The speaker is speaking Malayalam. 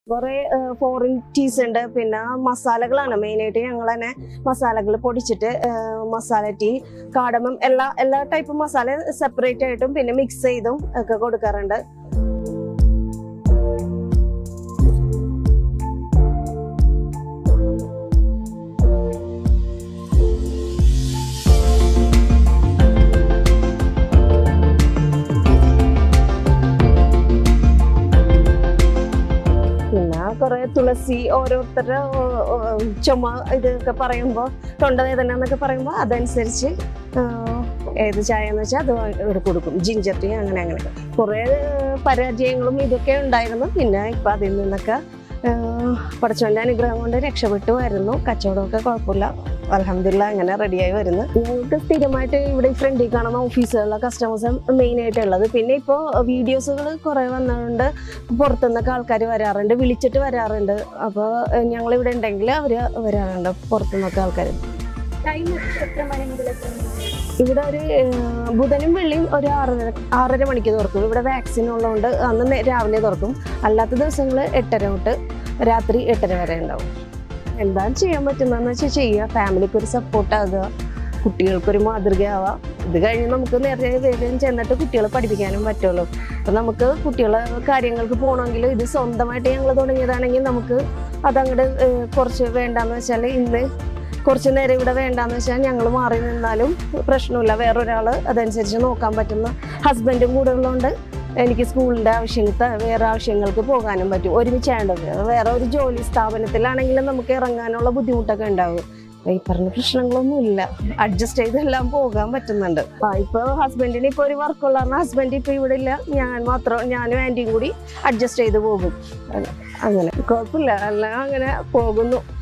കുറെ ഫോറിൻ ടീസ് ഉണ്ട് പിന്നെ മസാലകളാണ് മെയിനായിട്ട് ഞങ്ങൾ തന്നെ മസാലകൾ പൊടിച്ചിട്ട് ഏഹ്, മസാല ടീ കാടമം എല്ലാ എല്ലാ ടൈപ്പ് മസാല സെപ്പറേറ്റ് ആയിട്ടും പിന്നെ മിക്സ് ചെയ്തും ഒക്കെ കൊടുക്കാറുണ്ട് പിന്നെ കുറെ തുളസി ഓരോരുത്തരുടെ ഓ, ഓ, ചുമ ഇതൊക്കെ പറയുമ്പോൾ തൊണ്ടവേദന എന്നൊക്കെ പറയുമ്പോൾ അതനുസരിച്ച് ആ, ഏത് ചായ എന്ന് വെച്ചാൽ അത് ഇവിടെ കൊടുക്കും ജിഞ്ചർ ടീ അങ്ങനെ അങ്ങനെ കുറേ പരാജയങ്ങളും ഇതൊക്കെ ഉണ്ടായിരുന്നു പിന്നെ ഇപ്പം അതിൽ നിന്നൊക്കെ ആ, പടച്ചോൻ്റെ അനുഗ്രഹം കൊണ്ട് രക്ഷപ്പെട്ടു വരുന്നു കച്ചവടമൊക്കെ കുഴപ്പമില്ല അലഹമില്ല അങ്ങനെ റെഡിയായി വരുന്നു ഞങ്ങൾക്ക് സ്ഥിരമായിട്ട് ഇവിടെ ഫ്രണ്ടിൽ കാണുന്ന ഓഫീസുകളിലെ കസ്റ്റമേഴ്സ് മെയിൻ ആയിട്ടുള്ളത് പിന്നെ ഇപ്പോൾ വീഡിയോസുകൾ കുറേ വന്നതുകൊണ്ട് പുറത്തുനിന്നൊക്കെ ആൾക്കാർ വരാറുണ്ട് വിളിച്ചിട്ട് വരാറുണ്ട് അപ്പോൾ ഞങ്ങൾ ഇവിടെ ഉണ്ടെങ്കിൽ അവർ വരാറുണ്ട് പുറത്തുനിന്നൊക്കെ ആൾക്കാർ ടൈം എത്ര മണി മുതൽ എത്ര മണി വരെ? ഇവിടെ ഒരു ഏഹ്, ബുധനും വെള്ളിയും ഒരു ആറര ആറര മണിക്ക് തുറക്കും ഇവിടെ വാക്സിൻ ഉള്ളതുകൊണ്ട് അന്ന് നേ- രാവിലെ തുറക്കും അല്ലാത്ത ദിവസങ്ങൾ എട്ടര തൊട്ട് രാത്രി എട്ടര വരെ ഉണ്ടാവും എന്താണ് ചെയ്യാൻ പറ്റുന്നതെന്ന് വെച്ചാൽ ചെയ്യുക ഫാമിലിക്ക് ഒരു സപ്പോർട്ടാകുക കുട്ടികൾക്കൊരു മാതൃകയാവുക ഇത് കഴിഞ്ഞ് നമുക്ക് നേരത്തെ വേഗം ചെന്നിട്ട് കുട്ടികളെ പഠിപ്പിക്കാനും പറ്റുള്ളൂ അപ്പം നമുക്ക് കുട്ടികളെ കാര്യങ്ങൾക്ക് പോകണമെങ്കിൽ ഇത് സ്വന്തമായിട്ട് ഞങ്ങൾ തുടങ്ങിയതാണെങ്കിൽ നമുക്ക് അതങ്ങോട്ട് കുറച്ച് വേണ്ടാന്ന് വെച്ചാൽ ഇന്ന് കുറച്ച് നേരം ഇവിടെ വേണ്ടാന്ന് വെച്ചാൽ ഞങ്ങൾ മാറി നിന്നാലും പ്രശ്നമില്ല വേറൊരാൾ അതനുസരിച്ച് നോക്കാൻ പറ്റുന്ന ഹസ്ബൻഡും കൂടെ ഉള്ളതുകൊണ്ട് എനിക്ക് സ്കൂളിൻ്റെ ആവശ്യങ്ങൾക്ക് വേറെ ആവശ്യങ്ങൾക്ക് പോകാനും പറ്റും ഒരുമിച്ചാണ്ടത് വേറെ ഒരു ജോലി സ്ഥാപനത്തിലാണെങ്കിലും നമുക്ക് ഇറങ്ങാനുള്ള ബുദ്ധിമുട്ടൊക്കെ ഉണ്ടാവും അപ്പൊ ഈ പറഞ്ഞ പ്രശ്നങ്ങളൊന്നും ഇല്ല അഡ്ജസ്റ്റ് ചെയ്തെല്ലാം പോകാൻ പറ്റുന്നുണ്ട് ആ ഇപ്പൊ ഹസ്ബൻഡിന് ഇപ്പൊ ഒരു വർക്കുള്ള കാരണം ഹസ്ബൻഡ് ഇപ്പൊ ഇവിടെ ഇല്ല ഞാൻ മാത്രം ഞാനും ആന്റിയും കൂടി അഡ്ജസ്റ്റ് ചെയ്ത് പോകും അങ്ങനെ കുഴപ്പമില്ല എല്ലാം അങ്ങനെ പോകുന്നു